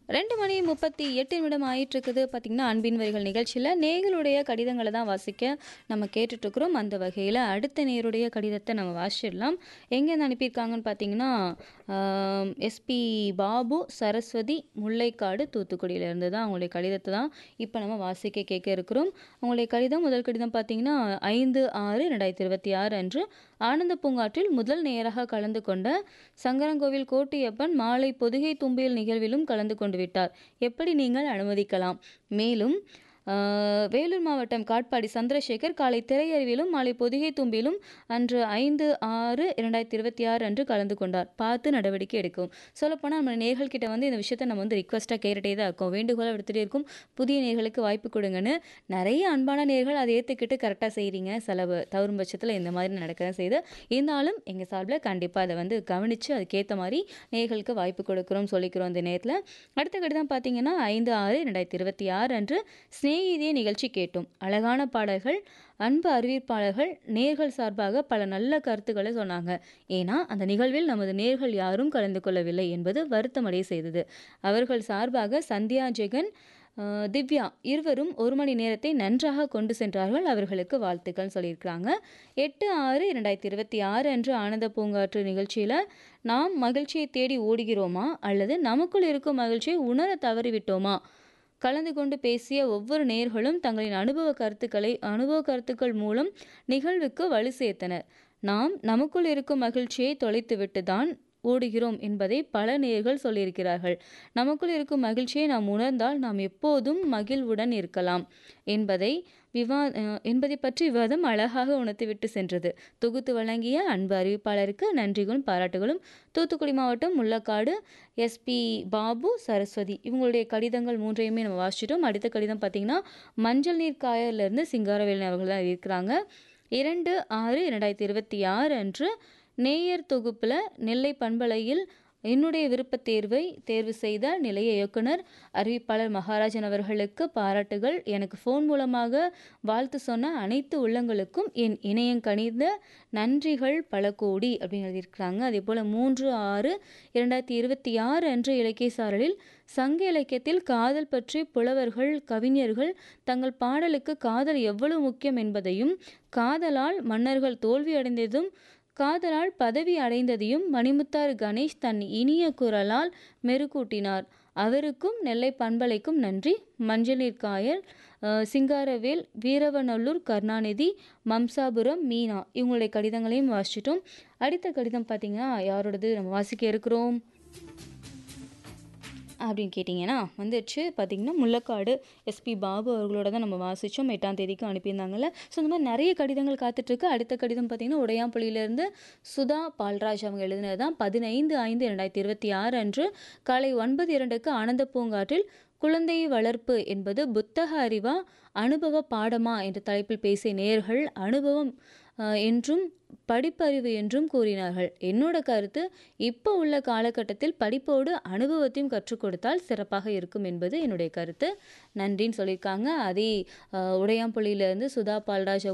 ரெண்டு மணி முப்பத்தி எட்டு நிமிடம் ஆயிட்டு இருக்குது பார்த்தீங்கன்னா அன்பின் வரிகள் நிகழ்ச்சியில் நேர்களுடைய கடிதங்களை தான் வாசிக்க நம்ம கேட்டுட்ருக்குறோம் அந்த வகையில் அடுத்த நேருடைய கடிதத்தை நம்ம வாசிச்சிடலாம் எங்கேருந்து அனுப்பியிருக்காங்கன்னு பார்த்தீங்கன்னா எஸ்பி பாபு சரஸ்வதி முல்லைக்காடு தூத்துக்குடியிலேருந்து தான் அவங்களுடைய கடிதத்தை தான் இப்போ நம்ம வாசிக்க கேட்க இருக்கிறோம் அவங்களுடைய கடிதம் முதல் கடிதம் பார்த்தீங்கன்னா ஐந்து ஆறு ரெண்டாயிரத்தி இருபத்தி ஆறு அன்று ஆனந்த பூங்காற்றில் முதல் நேராக கலந்து கொண்ட சங்கரங்கோவில் கோட்டியப்பன் மாலை பொதுகை தும்பியல் நிகழ்விலும் கலந்து கொண்டு விட்டார் எப்படி நீங்கள் அனுமதிக்கலாம் மேலும் ஆஹ், வேலூர் மாவட்டம் காட்பாடி சந்திரசேகர் காலை திரையறிவிலும் மாலை பொதிகை தும்பிலும் அன்று ஐந்து ஆறு இரண்டாயிரத்தி இருபத்தி ஆறு அன்று கலந்து கொண்டார் பார்த்து நடவடிக்கை எடுக்கும் சொல்லப்போனால் நம்ம நேர்கள் கிட்ட வந்து இந்த விஷயத்தை நம்ம வந்து ரிக்வஸ்ட்டாக கேட்டுகிட்டே தான் இருக்கோம் வேண்டுகோளாக எடுத்துகிட்டே இருக்கும் புதிய நேர்களுக்கு வாய்ப்பு கொடுங்கன்னு நிறைய அன்பான நேர்கள் அதை ஏற்றுக்கிட்டு கரெக்டாக செய்கிறீங்க செலவு தவறும் பட்சத்தில் இந்த மாதிரி நடக்க தான் செய்யுது இருந்தாலும் எங்கள் சார்பில் கண்டிப்பாக அதை வந்து கவனித்து அதுக்கேற்ற மாதிரி நேர்களுக்கு வாய்ப்பு கொடுக்குறோம் சொல்லிக்கிறோம் இந்த நேரத்தில் அடுத்த கடிதம் பார்த்தீங்கன்னா ஐந்து ஆறு ரெண்டாயிரத்தி இருபத்தி ஆறு அன்று சிநேகிதிய நிகழ்ச்சி கேட்டோம் அழகான பாடல்கள் அன்பு அறிவிப்பாளர்கள் நேர்கள் சார்பாக பல நல்ல கருத்துக்களை சொன்னாங்க ஏன்னா அந்த நிகழ்வில் நமது நேர்கள் யாரும் கலந்து கொள்ளவில்லை என்பது வருத்தமடைய செய்தது அவர்கள் சார்பாக சந்தியா ஜெகன் அஹ், திவ்யா இருவரும் ஒரு மணி நேரத்தை நன்றாக கொண்டு சென்றார்கள் அவர்களுக்கு வாழ்த்துக்கள் சொல்லியிருக்கிறாங்க எட்டு ஆறு இரண்டாயிரத்தி இருபத்தி ஆறு அன்று ஆனந்த பூங்காற்று நிகழ்ச்சியில் நாம் மகிழ்ச்சியை தேடி ஓடுகிறோமா அல்லது நமக்குள் இருக்கும் மகிழ்ச்சியை உணர தவறிவிட்டோமா கலந்து கொண்டு பேசிய ஒவ்வொரு நேர்களும் தங்களின் அனுபவ கருத்துக்களை அனுபவ கருத்துக்கள் மூலம் நிகழ்வுக்கு வலு சேர்த்தனர் நாம் நமக்குள் இருக்கும் மகிழ்ச்சியை தொலைத்துவிட்டு தான் ஓடுகிறோம் என்பதை பல நேர்கள் சொல்லியிருக்கிறார்கள் நமக்குள் இருக்கும் மகிழ்ச்சியை நாம் உணர்ந்தால் நாம் எப்போதும் மகிழ்வுடன் இருக்கலாம் என்பதை விவா அஹ் என்பதை பற்றி விவாதம் அழகாக உணர்த்திவிட்டு சென்றது தொகுத்து வழங்கிய அன்பு அறிவிப்பாளருக்கு நன்றிகளும் பாராட்டுகளும் தூத்துக்குடி மாவட்டம் முள்ளக்காடு எஸ்பி பாபு சரஸ்வதி இவங்களுடைய கடிதங்கள் மூன்றையுமே நம்ம வாசிச்சிட்டோம் அடுத்த கடிதம் பார்த்தீங்கன்னா மஞ்சள் நீர் காயலிருந்து சிங்காரவேலன் அவர்கள் தான் இருக்கிறாங்க இரண்டு ஆறு இரண்டாயிரத்தி இருபத்தி ஆறு அன்று நேயர் தொகுப்பில் நெல்லை பண்பலையில் என்னுடைய விருப்பத் தேர்வை தேர்வு செய்த நிலைய இயக்குனர் அறிவிப்பாளர் மகாராஜன் அவர்களுக்கு பாராட்டுகள் எனக்கு ஃபோன் மூலமாக வாழ்த்து சொன்ன அனைத்து உள்ளங்களுக்கும் என் இணையங்கணித நன்றிகள் பல கோடி அப்படின்னு எழுதியிருக்கிறாங்க அதே போல் மூன்று ஆறு இரண்டாயிரத்தி இருபத்தி ஆறு அன்று இலக்கிய சாரலில் சங்க இலக்கியத்தில் காதல் பற்றி புலவர்கள் கவிஞர்கள் தங்கள் பாடலுக்கு காதல் எவ்வளவு முக்கியம் என்பதையும் காதலால் மன்னர்கள் தோல்வி அடைந்ததும் காதலால் பதவி அடைந்ததையும் மணிமுத்தாறு கணேஷ் தன் இனிய குரலால் மெருகூட்டினார் அவருக்கும் நெல்லை பண்பலைக்கும் நன்றி மஞ்சள் நீர் காயல் அஹ், சிங்காரவேல் வீரவநல்லூர் கருணாநிதி மம்சாபுரம் மீனா இவங்களுடைய கடிதங்களையும் வாசிச்சிட்டோம் அடுத்த கடிதம் பார்த்தீங்கன்னா யாரோடது நம்ம வாசிக்க இருக்கிறோம் அப்படின்னு கேட்டிங்கன்னா வந்துடுச்சு பார்த்தீங்கன்னா முள்ளக்காடு எஸ்பி பாபு அவர்களோட தான் நம்ம வாசித்தோம் எட்டாம் தேதிக்கு அனுப்பியிருந்தாங்கல்ல ஸோ இந்த மாதிரி நிறைய கடிதங்கள் காத்துட்ருக்கு அடுத்த கடிதம் பார்த்தீங்கன்னா உடையாம்பள்ளியிலேருந்து சுதா பால்ராஜ் அவங்க எழுதினது தான் பதினைந்து ஐந்து ரெண்டாயிரத்தி இருபத்தி ஆறு அன்று காலை ஒன்பது இரண்டுக்கு ஆனந்த பூங்காற்றில் குழந்தை வளர்ப்பு என்பது புத்தக அறிவா அனுபவ பாடமா என்ற தலைப்பில் பேசிய நேர்கள் அனுபவம் அஹ், என்றும் படிப்பறிவு என்றும் கூறினார்கள் என்னோட கருத்து இப்போ உள்ள காலகட்டத்தில் படிப்போடு அனுபவத்தையும் கற்றுக் கொடுத்தால் சிறப்பாக இருக்கும் என்பது என்னுடைய கருத்து நன்றின்னு சொல்லியிருக்காங்க அதே அஹ், உடையாம்பள்ளியிலேருந்து சுதா பால்ராஜ் அவங்க